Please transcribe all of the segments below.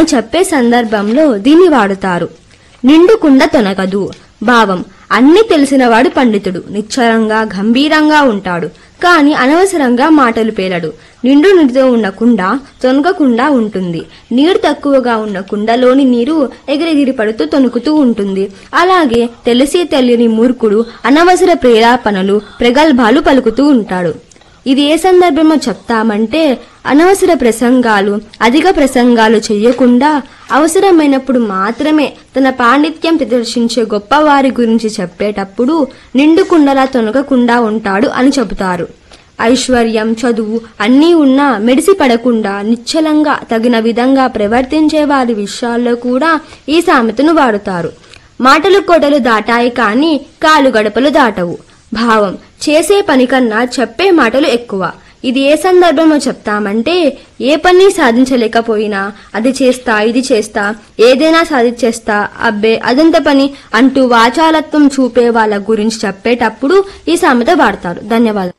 అని చెప్పే సందర్భంలో దీన్ని వాడుతారు నిండు కుండ తొనగదు భావం అన్ని తెలిసినవాడు పండితుడు నిశ్చలంగా గంభీరంగా ఉంటాడు కాని అనవసరంగా మాటలు పేలడు నిండు నీటితో ఉన్న కుండ తొనగకుండా ఉంటుంది నీరు తక్కువగా ఉన్న కుండలోని నీరు ఎగిరెగిరి పడుతూ తొనుకుతూ ఉంటుంది అలాగే తెలిసి తెలియని మూర్ఖుడు అనవసర ప్రేరాపణలు ప్రగల్భాలు పలుకుతూ ఉంటాడు ఇది ఏ సందర్భంలో చెప్తామంటే అనవసర ప్రసంగాలు అధిక ప్రసంగాలు చేయకుండా అవసరమైనప్పుడు మాత్రమే తన పాండిత్యం ప్రదర్శించే గొప్పవారి గురించి చెప్పేటప్పుడు నిండు కుండలా తొనగకుండా ఉంటాడు అని చెబుతారు ఐశ్వర్యం చదువు అన్నీ ఉన్నా మెడిసి పడకుండా నిశ్చలంగా తగిన విధంగా ప్రవర్తించే వారి విషయాల్లో కూడా ఈ సామెతను వాడుతారు మాటలు కోటలు దాటాయి కానీ కాలు గడపలు దాటవు భావం చేసే పని కన్నా చెప్పే మాటలు ఎక్కువ ఇది ఏ సందర్భంలో చెప్తామంటే ఏ పని సాధించలేకపోయినా అది చేస్తా ఇది చేస్తా ఏదైనా సాధించేస్తా అబ్బే అదంత పని అంటూ వాచాలత్వం చూపే వాళ్ళ గురించి చెప్పేటప్పుడు ఈ సామెత వాడతారు ధన్యవాదాలు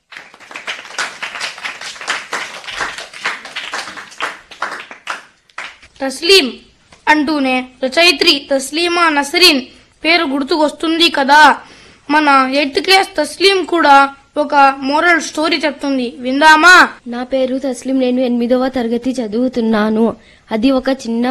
తస్లీం అంటూనే రచయిత్రి తస్లీమా నసరీన్ పేరు గుర్తుకొస్తుంది కదా మన ఎయిత్ క్లాస్ తస్లీం కూడా ఒక మోరల్ స్టోరీ చెప్తుంది విందామా నా పేరు తస్లిం నేను ఎనిమిదవ తరగతి చదువుతున్నాను అది ఒక చిన్న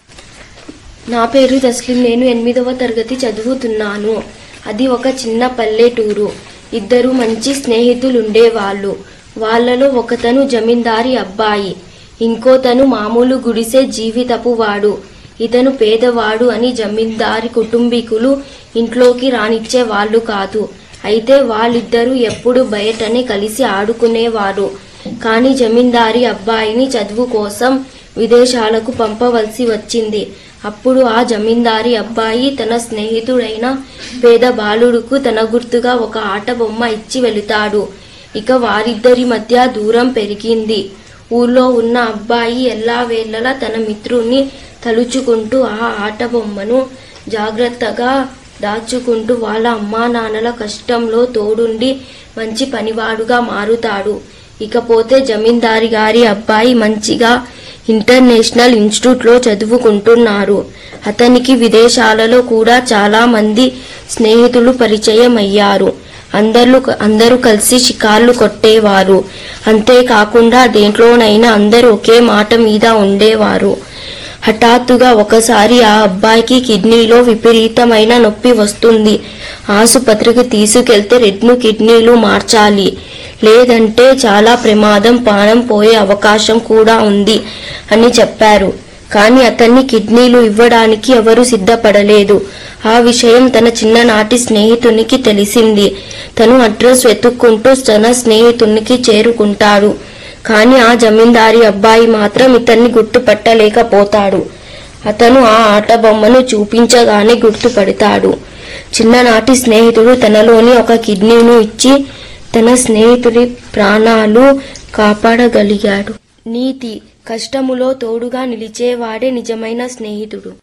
నా పేరు తస్లిం నేను ఎనిమిదవ తరగతి చదువుతున్నాను అది ఒక చిన్న పల్లెటూరు ఇద్దరు మంచి స్నేహితులుండేవాళ్ళు వాళ్ళలో ఒకతను జమీందారి అబ్బాయి ఇంకోతను మామూలు గుడిసే జీవితపు వాడు ఇతను పేదవాడు అని జమీందారి కుటుంబీకులు ఇంట్లోకి రానిచ్చే వాళ్ళు కాదు అయితే వాళ్ళిద్దరూ ఎప్పుడు బయటనే కలిసి ఆడుకునేవారు కానీ జమీందారి అబ్బాయిని చదువు కోసం విదేశాలకు పంపవలసి వచ్చింది అప్పుడు ఆ జమీందారి అబ్బాయి తన స్నేహితుడైన పేద బాలుడుకు తన గుర్తుగా ఒక ఆట బొమ్మ ఇచ్చి వెళుతాడు ఇక వారిద్దరి మధ్య దూరం పెరిగింది ఊళ్ళో ఉన్న అబ్బాయి ఎల్లావేళలా తన మిత్రుణ్ణి తలుచుకుంటూ ఆ ఆట బొమ్మను జాగ్రత్తగా దాచుకుంటూ వాళ్ళ అమ్మా నాన్నల కష్టంలో తోడుండి మంచి పనివాడుగా మారుతాడు ఇకపోతే జమీందారి గారి అబ్బాయి మంచిగా ఇంటర్నేషనల్ ఇన్స్టిట్యూట్లో చదువుకుంటున్నారు అతనికి విదేశాలలో కూడా చాలా మంది స్నేహితులు పరిచయం అయ్యారు అందరూ అందరూ కలిసి షికార్లు కొట్టేవారు అంతేకాకుండా దేంట్లోనైనా అందరూ ఒకే మాట మీద ఉండేవారు హఠాత్తుగా ఒకసారి ఆ అబ్బాయికి కిడ్నీలో విపరీతమైన నొప్పి వస్తుంది ఆసుపత్రికి తీసుకెళ్తే రెండు కిడ్నీలు మార్చాలి లేదంటే చాలా ప్రమాదం ప్రాణం పోయే అవకాశం కూడా ఉంది అని చెప్పారు కానీ అతన్ని కిడ్నీలు ఇవ్వడానికి ఎవరు సిద్ధపడలేదు ఆ విషయం తన చిన్ననాటి స్నేహితునికి తెలిసింది తను అడ్రస్ వెతుక్కుంటూ తన స్నేహితునికి చేరుకుంటాడు కానీ ఆ జమీందారి అబ్బాయి మాత్రం ఇతన్ని గుర్తుపట్టలేకపోతాడు అతను ఆ ఆట బొమ్మను చూపించగానే గుర్తుపడతాడు చిన్ననాటి స్నేహితుడు తనలోని ఒక కిడ్నీను ఇచ్చి తన స్నేహితుడి ప్రాణాలు కాపాడగలిగాడు నీతి కష్టములో తోడుగా నిలిచేవాడే నిజమైన స్నేహితుడు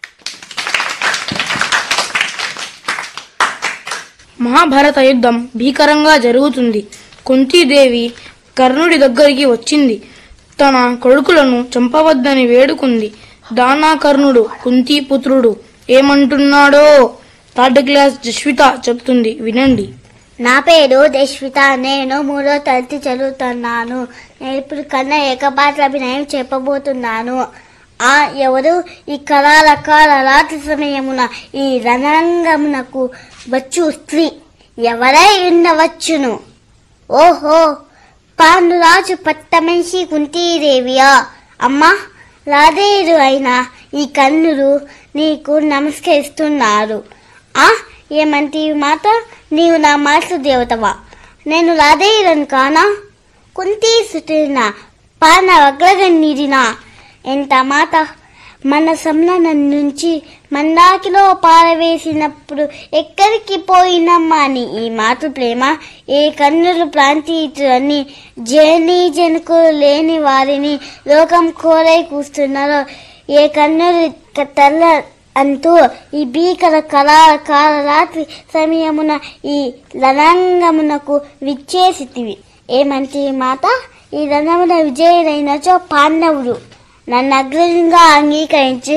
మహాభారత యుద్ధం భీకరంగా జరుగుతుంది కుంతీదేవి కర్ణుడి దగ్గరికి వచ్చింది తన కొడుకులను చంపవద్దని వేడుకుంది దానా కర్ణుడు కుంతీ పుత్రుడు ఏమంటున్నాడో థర్డ్ క్లాస్ జస్విత చెప్తుంది వినండి నా పేరు దేశ్విత నేను మూడో తరగతి చదువుతున్నాను నేను ఇప్పుడు కన్నా ఏకపాత్ర అభినయం చెప్పబోతున్నాను ఆ ఎవరు ఈ కళారకాల రాత్రి సమయమున ఈ రణరంగమునకు వచ్చు స్త్రీ ఎవరై ఉండవచ్చును ఓహో పాండురాజు పట్టమనిషి కుంతీదేవియా అమ్మా రాధేయుడు అయిన ఈ కన్నులు నీకు నమస్కరిస్తున్నారు ఆ ఏమంటివి మాత నీవు నా మాతృ దేవతవా నేను రాధేయులను కానా కుంతీ సుటిన పాన వగ్రగన్నీరినా ఎంత మాట మన సంలనం నుంచి మందాకిలో పారవేసినప్పుడు ఎక్కడికి పోయినమ్మా అని ఈ మాతృ ప్రేమ ఏ కన్నులు ప్రాంతీయులని జని జనకులు లేని వారిని లోకం కోరై కూస్తున్నారో ఏ కన్నులు తెల్ల అంటూ ఈ భీకర కళా కాల రాత్రి సమయమున ఈ రణంగమునకు విచ్చేసితివి ఏమంటే మాత ఈ రణమున విజయులైనచో పాండవుడు నన్ను అగ్రజంగా అంగీకరించి